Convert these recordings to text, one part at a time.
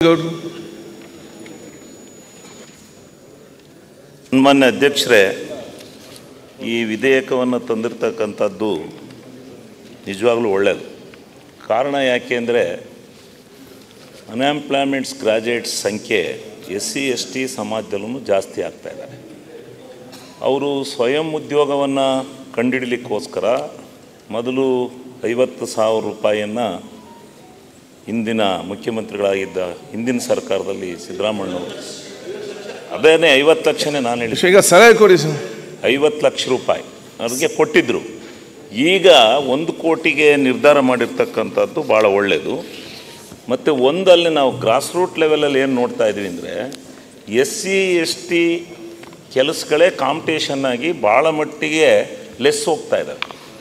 ಗೌಡ್ರು ಸನ್ಮಾನ್ಯ ಅಧ್ಯಕ್ಷರೇ ಈ ವಿಧೇಯಕವನ್ನು ತಂದಿರತಕ್ಕಂಥದ್ದು ನಿಜವಾಗ್ಲೂ ಒಳ್ಳೆಯದು ಕಾರಣ ಯಾಕೆ ಅಂದರೆ ಅನ್ಎಂಪ್ಲಾಯ್ಮೆಂಟ್ಸ್ ಗ್ರಾಜುಯೇಟ್ಸ್ ಸಂಖ್ಯೆ ಎಸ್ ಸಿ ಎಸ್ ಟಿ ಸಮಾಜದಲ್ಲೂ ಜಾಸ್ತಿ ಆಗ್ತಾ ಇದ್ದಾರೆ ಅವರು ಸ್ವಯಂ ಉದ್ಯೋಗವನ್ನು ಕಂಡುಹಿಡಲಿಕ್ಕೋಸ್ಕರ ಮೊದಲು ಐವತ್ತು ಸಾವಿರ ರೂಪಾಯಿಯನ್ನು ಹಿಂದಿನ ಮುಖ್ಯಮಂತ್ರಿಗಳಾಗಿದ್ದ ಹಿಂದಿನ ಸರ್ಕಾರದಲ್ಲಿ ಸಿದ್ದರಾಮಣ್ಣವರು ಅದೇನೇ ಐವತ್ತು ಲಕ್ಷನೇ ನಾನು ಹೇಳಿ ಈಗ ಸಲಹೆ ಕೊಡಿ ಸರ್ ಐವತ್ತು ಲಕ್ಷ ರೂಪಾಯಿ ಅವ್ರಿಗೆ ಕೊಟ್ಟಿದ್ದರು ಈಗ ಒಂದು ಕೋಟಿಗೆ ನಿರ್ಧಾರ ಮಾಡಿರ್ತಕ್ಕಂಥದ್ದು ಭಾಳ ಒಳ್ಳೆಯದು ಮತ್ತು ಒಂದಲ್ಲಿ ನಾವು ಗ್ರಾಸ್ ರೂಟ್ ಲೆವೆಲಲ್ಲಿ ಏನು ನೋಡ್ತಾ ಇದ್ದೀವಿ ಅಂದರೆ ಎಸ್ ಸಿ ಎಸ್ ಟಿ ಕೆಲಸಗಳೇ ಕಾಂಪಿಟೇಷನ್ ಆಗಿ ಭಾಳ ಮಟ್ಟಿಗೆ ಲೆಸ್ ಹೋಗ್ತಾ ಇದ್ದಾವೆ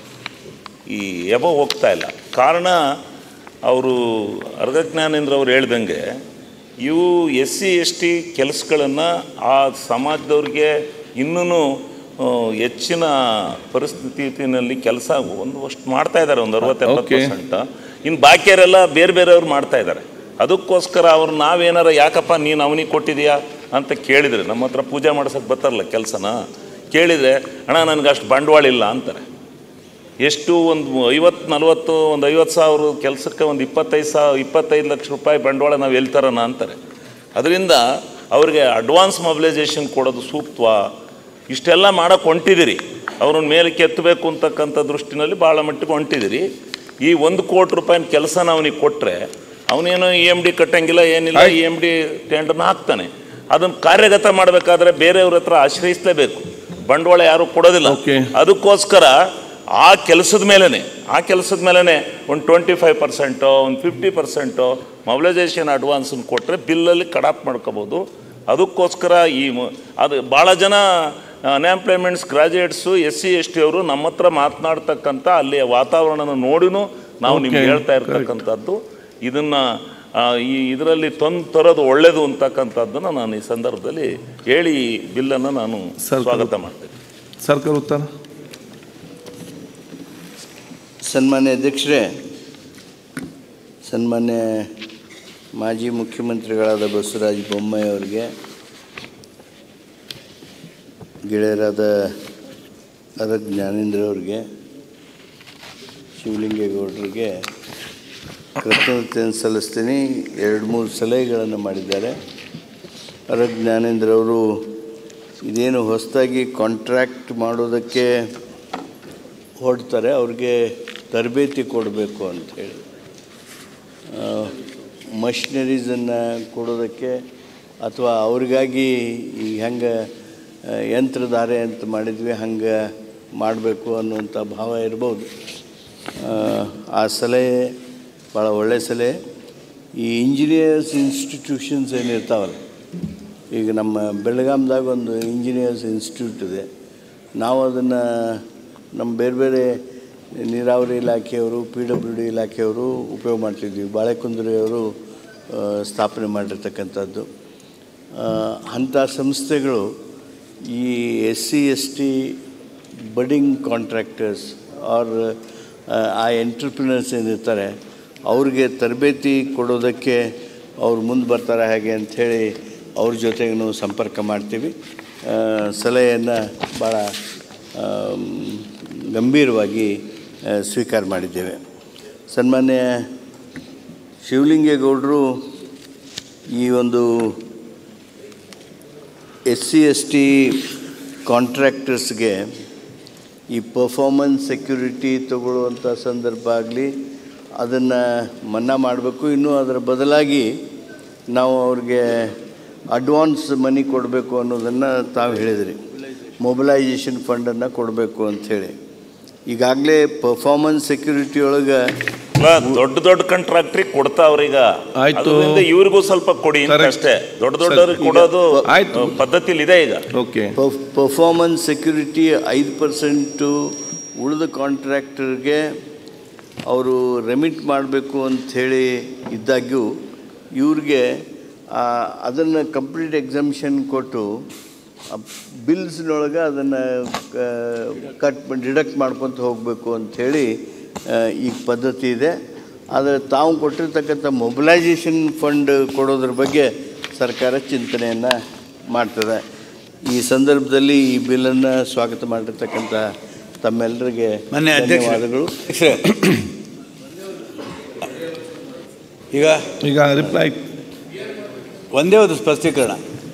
ಈ ಎಬೋ ಹೋಗ್ತಾ ಇಲ್ಲ ಕಾರಣ ಅವರು ಅರ್ಧಜ್ಞಾನೇಂದ್ರ ಅವ್ರು ಹೇಳ್ದಂಗೆ ಇವು ಎಸ್ ಸಿ ಎಸ್ ಟಿ ಕೆಲಸಗಳನ್ನು ಆ ಸಮಾಜದವ್ರಿಗೆ ಇನ್ನೂ ಹೆಚ್ಚಿನ ಪರಿಸ್ಥಿತಿನಲ್ಲಿ ಕೆಲಸ ಒಂದು ಅಷ್ಟು ಮಾಡ್ತಾ ಇದ್ದಾರೆ ಒಂದು ಅರವತ್ತು ಎಪ್ಪತ್ತು Okay. ಪರ್ಸೆಂಟ್ ಇನ್ನು ಬಾಕಿಯವರೆಲ್ಲ ಬೇರೆ ಬೇರೆಯವ್ರು ಮಾಡ್ತಾ ಇದ್ದಾರೆ ಅದಕ್ಕೋಸ್ಕರ ಅವ್ರು ನಾವೇನಾರ ಯಾಕಪ್ಪ ನೀನು ಅವನಿಗೆ ಕೊಟ್ಟಿದೀಯಾ ಅಂತ ಕೇಳಿದರೆ ನಮ್ಮ ಹತ್ರ ಪೂಜೆ ಮಾಡ್ಸೋಕೆ ಬರ್ತಾರಲ್ಲ ಕೆಲಸನ ಕೇಳಿದರೆ ಅಣ್ಣ ನನಗೆ ಅಷ್ಟು ಬಂಡವಾಳ ಇಲ್ಲ ಅಂತಾರೆ ಎಷ್ಟು ಒಂದು ಐವತ್ತು ನಲ್ವತ್ತು ಒಂದು ಐವತ್ತು ಸಾವಿರ ಕೆಲಸಕ್ಕೆ ಒಂದು ಇಪ್ಪತ್ತೈದು ಸಾವಿರ ಇಪ್ಪತ್ತೈದು ಲಕ್ಷ ರೂಪಾಯಿ ಬಂಡವಾಳ ನಾವು ಎಲ್ಲಿ ತರೋಣ ಅಂತಾರೆ ಅದರಿಂದ ಅವ್ರಿಗೆ ಅಡ್ವಾನ್ಸ್ ಮೊಬಿಲೈಸೇಷನ್ ಕೊಡೋದು ಸೂಕ್ತವಾ ಇಷ್ಟೆಲ್ಲ ಮಾಡೋಕೆ ಹೊಂಟಿದ್ದೀರಿ ಅವ್ರನ್ನ ಮೇಲೆ ಕೆತ್ತಬೇಕು ಅಂತಕ್ಕಂಥ ದೃಷ್ಟಿನಲ್ಲಿ ಭಾಳ ಮಟ್ಟಿಗೆ ಹೊಂಟಿದ್ದೀರಿ ಈ ಒಂದು ಕೋಟಿ ರೂಪಾಯಿನ ಕೆಲಸನ ಅವನಿಗೆ ಕೊಟ್ಟರೆ ಅವನೇನೋ ಇ ಎಮ್ ಡಿ ಕಟ್ಟಂಗಿಲ್ಲ ಏನಿಲ್ಲ ಇ ಎಮ್ ಡಿ ಟೆಂಡರ್ನ ಹಾಕ್ತಾನೆ ಅದನ್ನು ಕಾರ್ಯಗತ ಮಾಡಬೇಕಾದ್ರೆ ಬೇರೆಯವ್ರ ಹತ್ರ ಆಶ್ರಯಿಸಲೇಬೇಕು ಬಂಡವಾಳ ಯಾರು ಕೊಡೋದಿಲ್ಲ Okay. ಅದಕ್ಕೋಸ್ಕರ ಆ ಕೆಲಸದ ಮೇಲೇ ಆ ಕೆಲಸದ ಮೇಲೇ ಒಂದು ಟ್ವೆಂಟಿ ಫೈವ್ ಪರ್ಸೆಂಟೋ ಒಂದು ಫಿಫ್ಟಿ ಪರ್ಸೆಂಟೋ ಮೊಬಿಲೈಸೇಷನ್ ಅಡ್ವಾನ್ಸನ್ನು ಕೊಟ್ಟರೆ ಬಿಲ್ಲಲ್ಲಿ ಕಡಾಪ್ ಮಾಡ್ಕೋಬೋದು ಅದಕ್ಕೋಸ್ಕರ ಈ ಮ- ಅದು ಭಾಳ ಜನ unemployments graduates S C S T ಅವರು ನಮ್ಮ ಹತ್ರ ಮಾತನಾಡ್ತಕ್ಕಂಥ ಅಲ್ಲಿಯ ವಾತಾವರಣನ ನೋಡಿನೂ ನಾವು ನಿಮ್ಗೆ Okay, ಹೇಳ್ತಾ ಇರ್ತಕ್ಕಂಥದ್ದು ಇದನ್ನು ಈ ಇದರಲ್ಲಿ ತಂದು ತರೋದು ಒಳ್ಳೆಯದು ಅಂತಕ್ಕಂಥದ್ದನ್ನು ನಾನು ಈ ಸಂದರ್ಭದಲ್ಲಿ ಹೇಳಿ ಈ ಬಿಲ್ಲನ್ನು ನಾನು ಸರ್, ಸ್ವಾಗತ ಮಾಡ್ತೇನೆ ಸರ್ಕಾರ ಉತ್ತರ ಸನ್ಮಾನ್ಯ ಅಧ್ಯಕ್ಷರೇ ಸನ್ಮಾನ್ಯ ಮಾಜಿ ಮುಖ್ಯಮಂತ್ರಿಗಳಾದ ಬಸವರಾಜ ಬೊಮ್ಮಾಯಿ ಅವರಿಗೆ ಗೆಳೆಯರಾದ ಅರ ಜ್ಞಾನೇಂದ್ರ ಅವರಿಗೆ ಶಿವಲಿಂಗೇಗೌಡರಿಗೆ ಕೃತಜ್ಞತೆಯನ್ನು ಸಲ್ಲಿಸ್ತೀನಿ ಎರಡು ಮೂರು ಸಲಹೆಗಳನ್ನು ಮಾಡಿದ್ದಾರೆ ಅರ ಜ್ಞಾನೇಂದ್ರ ಅವರು ಇದೇನು ಹೊಸದಾಗಿ ಕಾಂಟ್ರ್ಯಾಕ್ಟ್ ಮಾಡೋದಕ್ಕೆ ಹೊರಡ್ತಾರೆ ಅವ್ರಿಗೆ ತರಬೇತಿ ಕೊಡಬೇಕು ಅಂಥೇಳಿ ಮಷಿನರೀಸನ್ನು ಕೊಡೋದಕ್ಕೆ ಅಥವಾ ಅವ್ರಿಗಾಗಿ ಈ ಹೆಂಗೆ ಆ, ಯಂತ್ರಧಾರೆ ಅಂತ ಮಾಡಿದ್ವಿ ಹಂಗೆ ಮಾಡಬೇಕು ಅನ್ನುವಂಥ ಭಾವ ಇರ್ಬೋದು ಆ, ಆ ಸಲಹೆ ಭಾಳ ಒಳ್ಳೆಯ ಸಲಹೆ ಈ ಇಂಜಿನಿಯರ್ಸ್ ಇನ್ಸ್ಟಿಟ್ಯೂಷನ್ಸ್ ಏನಿರ್ತಾವಲ್ಲ ಈಗ ನಮ್ಮ ಬೆಳಗಾಂದಾಗ ಒಂದು ಇಂಜಿನಿಯರ್ಸ್ ಇನ್ಸ್ಟಿಟ್ಯೂಟ್ ಇದೆ ನಾವು ಅದನ್ನು ನಮ್ಮ ಬೇರೆ ಬೇರೆ ನೀರಾವರಿ ಇಲಾಖೆಯವರು ಪಿ ಡಬ್ಲ್ಯೂ ಡಿ ಇಲಾಖೆಯವರು ಉಪಯೋಗ ಮಾಡ್ತಿದ್ವಿ ಬಾಳೆಕುಂದ್ರಿಯವರು ಆ, ಸ್ಥಾಪನೆ ಮಾಡಿರ್ತಕ್ಕಂಥದ್ದು ಆ, ಅಂಥ ಸಂಸ್ಥೆಗಳು ಈ S C S T budding contractors or ಆ ಎಂಟ್ರಪ್ರಿನರ್ಸ್ ಏನಿರ್ತಾರೆ ಅವ್ರಿಗೆ ತರಬೇತಿ ಕೊಡೋದಕ್ಕೆ ಅವ್ರು ಮುಂದೆ ಬರ್ತಾರೆ ಹೇಗೆ ಅಂಥೇಳಿ ಅವ್ರ ಜೊತೆಗೂ ಸಂಪರ್ಕ ಮಾಡ್ತೀವಿ ಆ, ಸಲಹೆಯನ್ನು ಭಾಳ ಆಮ್, ಗಂಭೀರವಾಗಿ ಆ, ಸ್ವೀಕಾರ ಮಾಡಿದ್ದೇವೆ ಸನ್ಮಾನ್ಯ ಶಿವಲಿಂಗೇಗೌಡರು ಈ ಒಂದು ಎಸ್ ಸಿ ಎಸ್ ಟಿ ಕಾಂಟ್ರಾಕ್ಟರ್ಸ್ಗೆ ಈ ಪರ್ಫಾರ್ಮೆನ್ಸ್ ಸೆಕ್ಯೂರಿಟಿ ತಗೊಳ್ಳುವಂಥ ಸಂದರ್ಭ ಆಗಲಿ ಅದನ್ನು ಮನ್ನಾ ಮಾಡಬೇಕು ಇನ್ನೂ ಅದರ ಬದಲಾಗಿ ನಾವು ಅವ್ರಿಗೆ ಅಡ್ವಾನ್ಸ್ ಮನಿ ಕೊಡಬೇಕು ಅನ್ನೋದನ್ನು ತಾವು ಹೇಳಿದ್ರಿ ಮೊಬಿಲೈಸೇಷನ್ ಫಂಡನ್ನು ಕೊಡಬೇಕು ಅಂಥೇಳಿ ಈಗಾಗಲೇ ಪರ್ಫಾರ್ಮೆನ್ಸ್ ಸೆಕ್ಯೂರಿಟಿ ಒಳಗೆ ಅಲ್ಲ, ದೊಡ್ಡ ದೊಡ್ಡ ಕಾಂಟ್ರಾಕ್ಟ್ರಿಗೆ ಕೊಡ್ತಾವ್ರೀಗ ಆಯ್ತು. ಅದರಿಂದ ಇವ್ರಿಗೂ ಸ್ವಲ್ಪ ಕೊಡಿ ಅಂತ Correct. ಅಷ್ಟೇ ದೊಡ್ಡ ದೊಡ್ಡವ್ರಿಗೆ ಕೊಡೋದು ಆಯ್ತು. ಪದ್ಧತಿಲಿ ಇದೆ ಈಗ ಓಕೆ ಪರ್ಫಾರ್ಮೆನ್ಸ್ ಸೆಕ್ಯೂರಿಟಿ ಐದು ಪರ್ಸೆಂಟು ಉಳಿದ ಕಾಂಟ್ರಾಕ್ಟರ್ಗೆ ಅವರು ರೆಮಿಟ್ ಮಾಡಬೇಕು ಅಂಥೇಳಿ ಇದ್ದಾಗ್ಯೂ ಇವ್ರಿಗೆ ಅದನ್ನು ಕಂಪ್ಲೀಟ್ ಎಕ್ಸಾಮಿಷನ್ ಕೊಟ್ಟು ಬಿಲ್ಸ್ನೊಳಗೆ ಅದನ್ನು ಕಟ್ ಡಿಡಕ್ಟ್ ಮಾಡ್ಕೊತ ಹೋಗಬೇಕು ಅಂಥೇಳಿ ಈಗ ಪದ್ಧತಿ ಇದೆ ಆದರೆ ತಾವು ಕೊಟ್ಟಿರ್ತಕ್ಕಂಥ ಮೊಬಿಲೈಸೇಷನ್ ಫಂಡ್ ಕೊಡೋದ್ರ ಬಗ್ಗೆ ಸರ್ಕಾರ ಚಿಂತನೆಯನ್ನು ಮಾಡ್ತದೆ ಈ ಸಂದರ್ಭದಲ್ಲಿ ಈ ಬಿಲ್ಲನ್ನು ಸ್ವಾಗತ ಮಾಡಿರ್ತಕ್ಕಂಥ ತಮ್ಮೆಲ್ಲರಿಗೆ ಮಾನ್ಯ ಅಧ್ಯಕ್ಷರೇ. ಧನ್ಯವಾದಗಳು ಈಗ ಈಗ ರಿಪ್ಲೈ ಒಂದೇ ಒಂದು ಸ್ಪಷ್ಟೀಕರಣ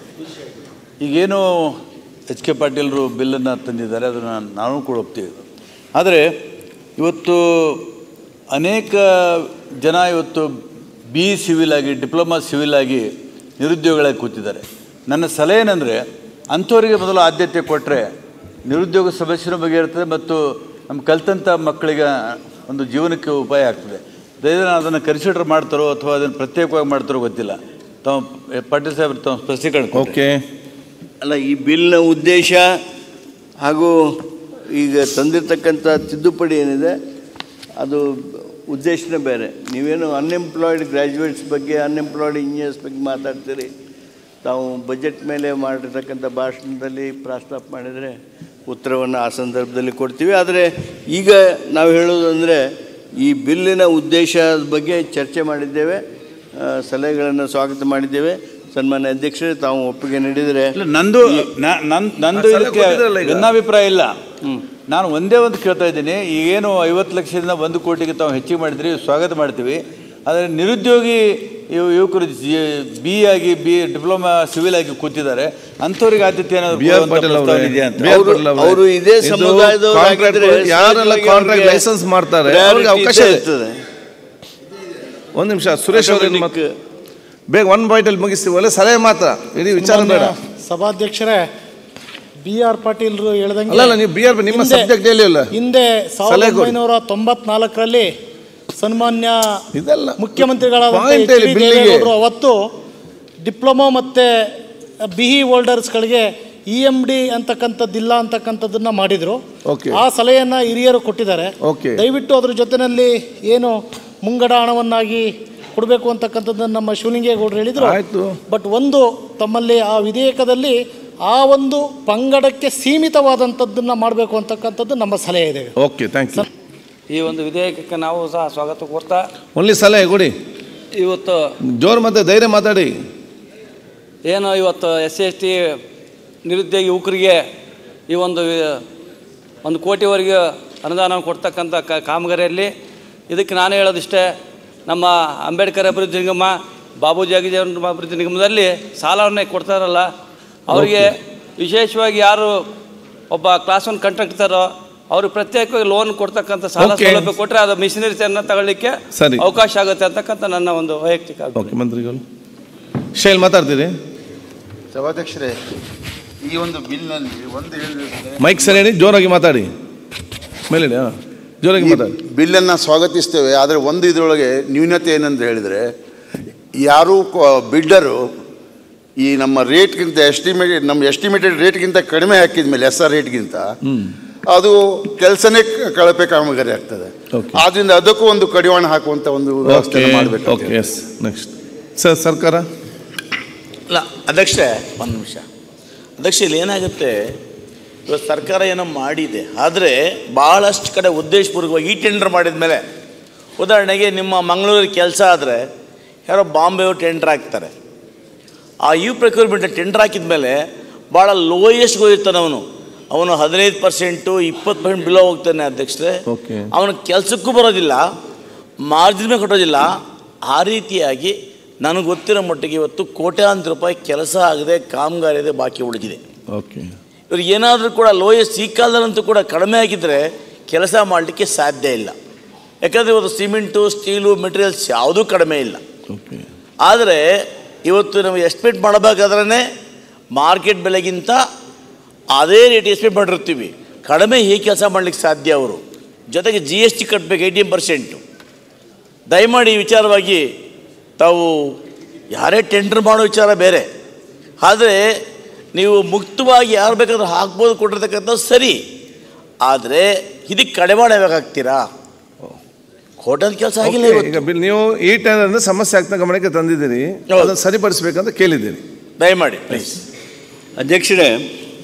ಈಗೇನು ಎಚ್ ಕೆ ಪಾಟೀಲರು ಬಿಲ್ಲನ್ನು ತಂದಿದ್ದಾರೆ ಅದನ್ನು ನಾವು ಕೂಡ ಒಪ್ತೀವಿ ಆದರೆ ಇವತ್ತು ಅನೇಕ ಜನ ಇವತ್ತು ಬಿ ಸಿವಿಲ್ ಆಗಿ ಡಿಪ್ಲೊಮಾ ಸಿವಿಲ್ ಆಗಿ ನಿರುದ್ಯೋಗಿಗಳಾಗಿ ಕೂತಿದ್ದಾರೆ ನನ್ನ ಸಲಹೆ ಏನಂದರೆ ಅಂಥವರಿಗೆ ಮೊದಲು ಆದ್ಯತೆ ಕೊಟ್ಟರೆ ನಿರುದ್ಯೋಗ ಸಮಸ್ಯೆನೂ ಬಗೆಹರ್ತದೆ ಮತ್ತು ನಮ್ಮ ಕಲ್ತಂಥ ಮಕ್ಕಳಿಗೆ ಒಂದು ಜೀವನಕ್ಕೆ ಉಪಾಯ ಆಗ್ತದೆ ದಯವಿಟ್ಟು ಅದನ್ನು ಕನ್ಸಿಡರ್ ಮಾಡ್ತಾರೋ ಅಥವಾ ಅದನ್ನು ಪ್ರತ್ಯೇಕವಾಗಿ ಮಾಡ್ತಾರೋ ಗೊತ್ತಿಲ್ಲ ತಾವು ಪಾಟೀಲ್ ಸಾಹೇಬ್ರು ತಾವು ಸ್ಪಷ್ಟೀಕರಣ ಕೊಟ್ರೆ. ಓಕೆ ಅಲ್ಲ ಈ ಬಿಲ್ನ ಉದ್ದೇಶ ಹಾಗೂ ಈಗ ತಂದಿರ್ತಕ್ಕಂಥ ತಿದ್ದುಪಡಿ ಏನಿದೆ ಅದು ಉದ್ದೇಶನೇ ಬೇರೆ ನೀವೇನು ಅನ್ಎಂಪ್ಲಾಯ್ಡ್ ಗ್ರ್ಯಾಜುಯೇಟ್ಸ್ ಬಗ್ಗೆ ಅನ್ಎಂಪ್ಲಾಯ್ಡ್ ಇಂಜಿನಿಯರ್ಸ್ ಬಗ್ಗೆ ಮಾತಾಡ್ತೀರಿ ತಾವು ಬಜೆಟ್ ಮೇಲೆ ಮಾಡಿರ್ತಕ್ಕಂಥ ಭಾಷಣದಲ್ಲಿ ಪ್ರಸ್ತಾಪ ಮಾಡಿದರೆ ಉತ್ತರವನ್ನು ಆ ಸಂದರ್ಭದಲ್ಲಿ ಕೊಡ್ತೀವಿ ಆದರೆ ಈಗ ನಾವು ಹೇಳೋದಂದರೆ ಈ ಬಿಲ್ಲಿನ ಉದ್ದೇಶದ ಬಗ್ಗೆ ಚರ್ಚೆ ಮಾಡಿದ್ದೇವೆ ಆ, ಸಲಹೆಗಳನ್ನು ಸ್ವಾಗತ ಮಾಡಿದ್ದೇವೆ ಸನ್ಮಾನ್ಯ ಅಧ್ಯಕ್ಷರೇ ತಾವು ಒಪ್ಪಿಗೆ ನೀಡಿದರೆ ಇಲ್ಲ ನಂದು ನ- ನನ್- ನಂದು ಸಲಹೆ ಇದಕ್ಕೆ ಕೊಟ್ಟಿದ್ರಲ್ಲ ಈಗ. ಭಿನ್ನಾಭಿಪ್ರಾಯ ಇಲ್ಲ ನಾನು ಒಂದೇ ಒಂದು ಕೇಳ್ತಾ ಇದ್ದೀನಿ ಈಗೇನು ಐವತ್ತು ಲಕ್ಷದಿಂದ ಒಂದು ಕೋಟಿಗೆ ತಾವು ಹೆಚ್ಚಿಗೆ ಮಾಡಿದ್ರಿ ಸ್ವಾಗತ ಮಾಡ್ತೀವಿ ಆದರೆ ನಿರುದ್ಯೋಗಿ ಇವ್- ಯುವಕರು ಬಿ ಆಗಿ ಬಿ ಡಿಪ್ಲೊಮಾ ಸಿವಿಲ್ ಆಗಿ ಕೂತಿದ್ದಾರೆ ಅಂಥವ್ರಿಗೆ ಆದ್ಯತೆ ಏನಾದ್ರು ಬಿ ಆರ್ ಕೊಡುವಂಥ ಪಾಟೀಲ್ ಪ್ರಸ್ತಾವನೆ ಅವರೇ ಇದೆಯಾ ಅಂತ ಬಿ ಆರ್ ಅವರು- ಪಾಟೀಲ್ ಅವರೇ, ಅವರು ಇದೇ ಇದು ಸಮುದಾಯದವರಾಗಿದ್ರೆ contract ಯಾರೆಲ್ಲ ಸಹಜವಾಗಿ ಕಾಂಟ್ರಾಕ್ಟ್ ಅವ್ರಿಗೆ ಲೈಸೆನ್ಸ್ ಮಾಡ್ತಾರೆ priority ಅವ್ರಿಗೆ ಅವಕಾಶ ಇದ್ದೇ ಇದೆ ಇರ್ತದೆ. ಒಂದು ನಿಮಿಷ ಸುರೇಶ್ ಅವ್ರ Automatic. ಬೇಗ ಒನ್ ಬಾಯ್ಟಲ್ಲಿ ಮುಗಿಸ್ತೀವಿ ಒಳ್ಳೆ ಸಲಹೆ ಮಾತ್ರ ಇಡೀ ವಿಚಾರ ಬೇಡ ಸಭಾಧ್ಯಕ್ಷರೇ ಬಿ ಆರ್ ಪಾಟೀಲ್ರು ಹೇಳ್ದಂಗೆ ಅಲ್ಲ ಅಲ್ಲ ನೀವು ಬಿ ಆರ್ ನಿಮ್ಮ ಹಿಂದೆ- ಸಬ್ಜೆಕ್ಟ್ ಹೇಳಿ ಅಲ್ಲ ಹಿಂದೆ ಸಾವಿರದ ಸಲಹೆ ಕೊಡಿ. ಒಂಬೈನೂರ ತೊಂಬತ್ನಾಲ್ಕರಲ್ಲಿ ಸನ್ಮಾನ್ಯ ಇದೆಲ್ಲ ಮುಖ್ಯಮಂತ್ರಿಗಳಾದ Point ಹೇಳಿ ಬಿಲ್ಲಿಗೆ. ದೇವೇಗೌಡರು ಅವತ್ತು ಡಿಪ್ಲೊಮಾ ಮತ್ತು ಬಿಹಿ ಹೋಲ್ಡರ್ಸ್ಗಳಿಗೆ ಇ ಎಮ್ ಡಿ ಅಂತಕ್ಕಂಥದ್ದಿಲ್ಲ ಅಂತಕ್ಕಂಥದ್ದನ್ನ ಮಾಡಿದರು Okay. ಆ ಸಲಹೆಯನ್ನು ಹಿರಿಯರು ಕೊಟ್ಟಿದ್ದಾರೆ Okay. ದಯವಿಟ್ಟು ಅದ್ರ ಜೊತೆಯಲ್ಲಿ ಏನು ಮುಂಗಡ ಹಣವನ್ನಾಗಿ ಕೊಡಬೇಕು ಅಂತಕ್ಕಂಥದ್ದನ್ನು ನಮ್ಮ ಶಿವಲಿಂಗೇಗೌಡರು ಹೇಳಿದರು ಆಯ್ತು. ಬಟ್ ಒಂದು ತಮ್ಮಲ್ಲಿ ಆ ವಿಧೇಯಕದಲ್ಲಿ ಆ ಒಂದು ಪಂಗಡಕ್ಕೆ ಸೀಮಿತವಾದಂಥದ್ದನ್ನು ಮಾಡಬೇಕು ಅಂತಕ್ಕಂಥದ್ದು ನಮ್ಮ ಸಲಹೆ ಇದೆ ಓಕೆ ಥ್ಯಾಂಕ್ ಯು ಈ ಒಂದು ವಿಧೇಯಕಕ್ಕೆ ನಾವು ಸಹ ಸ್ವಾಗತ ಕೋರ್ತಾ ಓನ್ಲಿ ಸಲಹೆ ಕೊಡಿ ಇವತ್ತು ಜೋರು ಮತ್ತೆ ಧೈರ್ಯ ಮಾತಾಡಿ ಏನು ಇವತ್ತು ಎಸ್ ಸಿ ಎಸ್ ಟಿ ನಿರುದ್ಯೋಗಿ ಯುವಕರಿಗೆ ಈ ಒಂದು ವಿ- ಒಂದು ಕೋಟಿವರೆಗೆ ಅನುದಾನ ಕೊಡ್ತಕ್ಕಂಥ ಕ ಕಾಮಗಾರಿಯಲ್ಲಿ ಇದಕ್ಕೆ ನಾನು ಹೇಳೋದಿಷ್ಟೇ ನಮ್ಮ ಅಂಬೇಡ್ಕರ್ ಅಭಿವೃದ್ಧಿ ನಿಗಮ ಬಾಬು ಜಗಜೀವನ ಅಭಿವೃದ್ಧಿ ನಿಗಮದಲ್ಲಿ ಸಾಲವನ್ನೇ ಕೊಡ್ತಾರಲ್ಲ ಅವರಿಗೆ ವಿಶೇಷವಾಗಿ ಯಾರು ಒಬ್ಬ ಕ್ಲಾಸ್ ಒನ್ ಕಂಟ್ರಾಕ್ಟರೋ ಅವ್ರಿಗೆ ಪ್ರತ್ಯೇಕವಾಗಿ ಲೋನ್ ಕೊಡ್ತಕ್ಕಂಥ ಸಾಲ Okay. ಸೌಲಭ್ಯ ಕೊಟ್ಟರೆ ಅದು ಮಿಷನರೀಸನ್ನು ತಗೊಳ್ಳಿಕ್ಕೆ ಸರಿ. ಅವಕಾಶ ಆಗುತ್ತೆ ಅಂತಕ್ಕಂಥ ನನ್ನ ಒಂದು ವೈಯಕ್ತಿಕ ಅಭಿಪ್ರಾಯ. ಓಕೆ ಮಂತ್ರಿಗಳು ಶೈಲ್ ಮಾತಾಡ್ತೀರಿ ಸಭಾಧ್ಯಕ್ಷರೇ ಈ ಒಂದು ಬಿಲ್ನಲ್ಲಿ ಒಂದು ಹೇಳಿದ್ರೆ ಮೈಕ್ ಸರಿ ಹೇಳಿ ಜೋರಾಗಿ ಮಾತಾಡಿ ಮೇಲೆ ಹೇಳಿ, ಹಾ. ಜೋರಾಗಿ ಈ ಮಾತಾಡಿ ಬಿಲ್ಲನ್ನು ಸ್ವಾಗತಿಸ್ತೇವೆ ಆದರೆ ಒಂದು ಇದರೊಳಗೆ ನ್ಯೂನತೆ ಏನಂತ ಹೇಳಿದರೆ ಯಾರು ಬಿಲ್ಡರು ಈ ನಮ್ಮ ರೇಟ್ಗಿಂತ ಎಸ್ಟಿಮೇಟೆಡ್ ನಮ್ಮ ಎಸ್ಟಿಮೇಟೆಡ್ ರೇಟ್ಗಿಂತ ಕಡಿಮೆ ಹಾಕಿದ ಮೇಲೆ ಎಸ್ ಆರ್ ರೇಟ್ಗಿಂತ ಅದು ಕೆಲಸನೇ ಕಳಪೆ ಕಾಮಗಾರಿ ಆಗ್ತದೆ Okay. ಆದ್ರಿಂದ ಅದಕ್ಕೂ ಒಂದು ಕಡಿವಾಣ ಹಾಕುವಂತ ಒಂದು ಓಕೆ ವ್ಯವಸ್ಥೆ ಮಾಡಬೇಕು ಓಕೆ ಎಸ್ ನೆಕ್ಸ್ಟ್ ಸರ್ ಸರ್ಕಾರ ಅಲ್ಲ ಅಧ್ಯಕ್ಷೆ ಒಂದು ನಿಮಿಷ ಅಧ್ಯಕ್ಷ ಇಲ್ಲಿ ಏನಾಗುತ್ತೆ ಇವತ್ತು ಸರ್ಕಾರ ಏನೋ ಮಾಡಿದೆ ಆದರೆ ಭಾಳಷ್ಟು ಕಡೆ ಉದ್ದೇಶಪೂರ್ವಕವಾಗಿ ಈ ಟೆಂಡರ್ ಮಾಡಿದ ಮೇಲೆ ಉದಾಹರಣೆಗೆ ನಿಮ್ಮ ಮಂಗಳೂರಿಗೆ ಕೆಲಸ ಆದರೆ ಯಾರೋ ಬಾಂಬೆಯವರು ಟೆಂಡರ್ ಹಾಕ್ತಾರೆ ಆ ಯು ಪ್ರಕ್ಯೂರ್ಮೆಂಟ್ ಟೆಂಡರ್ ಹಾಕಿದ ಮೇಲೆ ಭಾಳ ಲೋಯೆಸ್ಟ್ ಹೋಗಿರ್ತಾನೆ ಅವನು ಅವನು ಹದಿನೈದು ಪರ್ಸೆಂಟು ಇಪ್ಪತ್ತು ಪರ್ಸೆಂಟ್ ಬಿಲೋ ಹೋಗ್ತಾನೆ ಅಧ್ಯಕ್ಷರೇ Okay. ಅವನು ಕೆಲಸಕ್ಕೂ ಬರೋದಿಲ್ಲ ಮಾರ್ಜಿನ್ ಮೇಲೆ ಕೊಟ್ಟೋದಿಲ್ಲ ಆ ರೀತಿಯಾಗಿ ನನಗೆ ಗೊತ್ತಿರೋ ಮಟ್ಟಿಗೆ ಇವತ್ತು ಕೋಟ್ಯಾಂತರ ರೂಪಾಯಿ ಕೆಲಸ ಆಗದೆ ಕಾಮಗಾರಿ ಇದೆ ಬಾಕಿ ಉಳಿದಿದೆ ಓಕೆ ಇವ್ರಿಗೆ ಏನಾದರೂ ಕೂಡ ಲೋಯೆಸ್ಟ್ ಈ ಕಾಲದಲ್ಲಂತೂ ಕೂಡ ಕಡಿಮೆ ಆಗಿದ್ದರೆ ಕೆಲಸ ಮಾಡಲಿಕ್ಕೆ ಸಾಧ್ಯ ಇಲ್ಲ ಯಾಕಂದರೆ ಇವತ್ತು ಸಿಮೆಂಟು ಸ್ಟೀಲು ಮೆಟೀರಿಯಲ್ಸ್ ಯಾವುದೂ ಕಡಿಮೆ ಇಲ್ಲ ಓಕೆ ಆದರೆ ಇವತ್ತು ನಾವು ಎಸ್ಟಿಮೇಟ್ ಮಾಡಬೇಕಾದ್ರೆ ಮಾರ್ಕೆಟ್ ಬೆಲೆಗಿಂತ ಅದೇ ರೇಟ್ ಎಸ್ಟಿಮೇಟ್ ಮಾಡಿರ್ತೀವಿ ಕಡಿಮೆ ಹೇಗೆ ಕೆಲಸ ಮಾಡಲಿಕ್ಕೆ ಸಾಧ್ಯ ಅವರು ಜೊತೆಗೆ ಜಿ ಎಸ್ ಟಿ ಕಟ್ಟಬೇಕು ಏಯ್ಟೀನ್ ಪರ್ಸೆಂಟು ದಯಮಾಡಿ ಈ ವಿಚಾರವಾಗಿ ತಾವು ಯಾರೇ ಟೆಂಡರ್ ಮಾಡೋ ವಿಚಾರ ಬೇರೆ ಆದರೆ ನೀವು ಮುಕ್ತವಾಗಿ ಯಾರು ಬೇಕಾದ್ರೂ ಹಾಕ್ಬೋದು ಕೊಟ್ಟಿರ್ತಕ್ಕಂಥದ್ದು ಸರಿ ಆದರೆ ಇದಕ್ಕೆ ಕಡಿಮೆ ಮಾಡಬೇಕಾಗ್ತೀರಾ ಕೋಟದ ಕೆಲಸ ಆಗಿಲ್ಲ ಓಕೆ, ಇವತ್ತು ಈಗ ಬಿಲ್ ನೀವು ಈ ಟೈಮ್ ಅಂದ್ರೆ ಸಮಸ್ಯೆ ಆಗ್ತಾ ಗಮನಕ್ಕೆ ತಂದಿದ್ದೀರಿ ಹೌದು. ಅದನ್ನು ಸರಿಪಡಿಸ್ಬೇಕಂತ ಕೇಳಿದ್ದೀರಿ ದಯಮಾಡಿ ಪ್ಲೀಸ್ ಅಧ್ಯಕ್ಷರೇ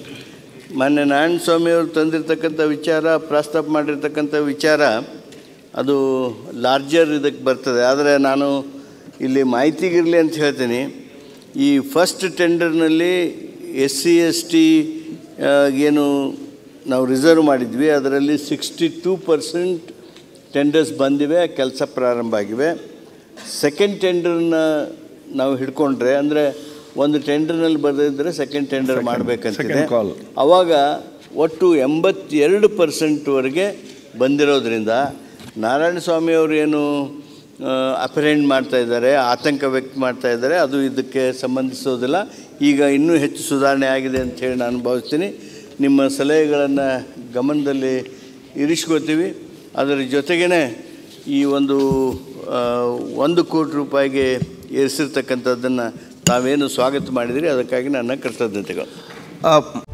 ಮಾನ್ಯ ನಾರಾಯಣ ಸ್ವಾಮಿಯವರು ತಂದಿರತಕ್ಕಂಥ ವಿಚಾರ ಪ್ರಸ್ತಾಪ ಮಾಡಿರ್ತಕ್ಕಂಥ ವಿಚಾರ ಅದು ಲಾರ್ಜರ್ ಇದಕ್ಕೆ ಬರ್ತದೆ ಆದರೆ ನಾನು ಇಲ್ಲಿ ಮಾಹಿತಿಗಿರಲಿ ಅಂತ ಹೇಳ್ತೀನಿ ಈ ಫಸ್ಟ್ ಟೆಂಡರ್ನಲ್ಲಿ ಎಸ್ ಸಿ ಎಸ್ ಟಿ ಏನು ನಾವು ರಿಸರ್ವ್ ಮಾಡಿದ್ವಿ ಅದರಲ್ಲಿ ಸಿಕ್ಸ್ಟಿ ಟೂ ಪರ್ಸೆಂಟ್ ಟೆಂಡರ್ಸ್ ಬಂದಿವೆ ಕೆಲಸ ಪ್ರಾರಂಭ ಆಗಿವೆ ಸೆಕೆಂಡ್ ಟೆಂಡರ್ನ ನಾವು ಹಿಡ್ಕೊಂಡ್ರೆ ಅಂದರೆ ಒಂದು ಟೆಂಡರ್ನಲ್ಲಿ ಬರೆದಿದ್ದರೆ ಸೆಕೆಂಡ್ ಟೆಂಡರ್ ಮಾಡಬೇಕಂತಿದೆ second call. ಅವಾಗ ಒಟ್ಟು ಎಂಬತ್ತೆರಡು ಪರ್ಸೆಂಟ್ವರೆಗೆ ಬಂದಿರೋದ್ರಿಂದ ನಾರಾಯಣ ಸ್ವಾಮಿ ಅವರು ಏನು ಅಪರೆಂಡ್ ಮಾಡ್ತಾ ಇದ್ದಾರೆ ಆತಂಕ ವ್ಯಕ್ತ ಮಾಡ್ತಾ ಇದ್ದಾರೆ ಅದು ಇದಕ್ಕೆ ಸಂಬಂಧಿಸೋದಿಲ್ಲ ಈಗ ಇನ್ನೂ ಹೆಚ್ಚು ಸುಧಾರಣೆ ಆಗಿದೆ ಅಂತ ಹೇಳಿ ನಾನು ಭಾವಿಸ್ತೀನಿ ನಿಮ್ಮ ಸಲಹೆಗಳನ್ನು ಗಮನದಲ್ಲಿ ಇರಿಸ್ಕೋತೀವಿ ಅದರ ಜೊತೆಗೇ ಈ ಒಂದು ಆ, ಒಂದು ಕೋಟಿ ರೂಪಾಯಿಗೆ ಏರಿಸಿರ್ತಕ್ಕಂಥದ್ದನ್ನು ತಾವೇನು ಸ್ವಾಗತ ಮಾಡಿದಿರಿ ಅದಕ್ಕಾಗಿ ನನ್ನ ಕೃತಜ್ಞತೆಗಳು ಆ,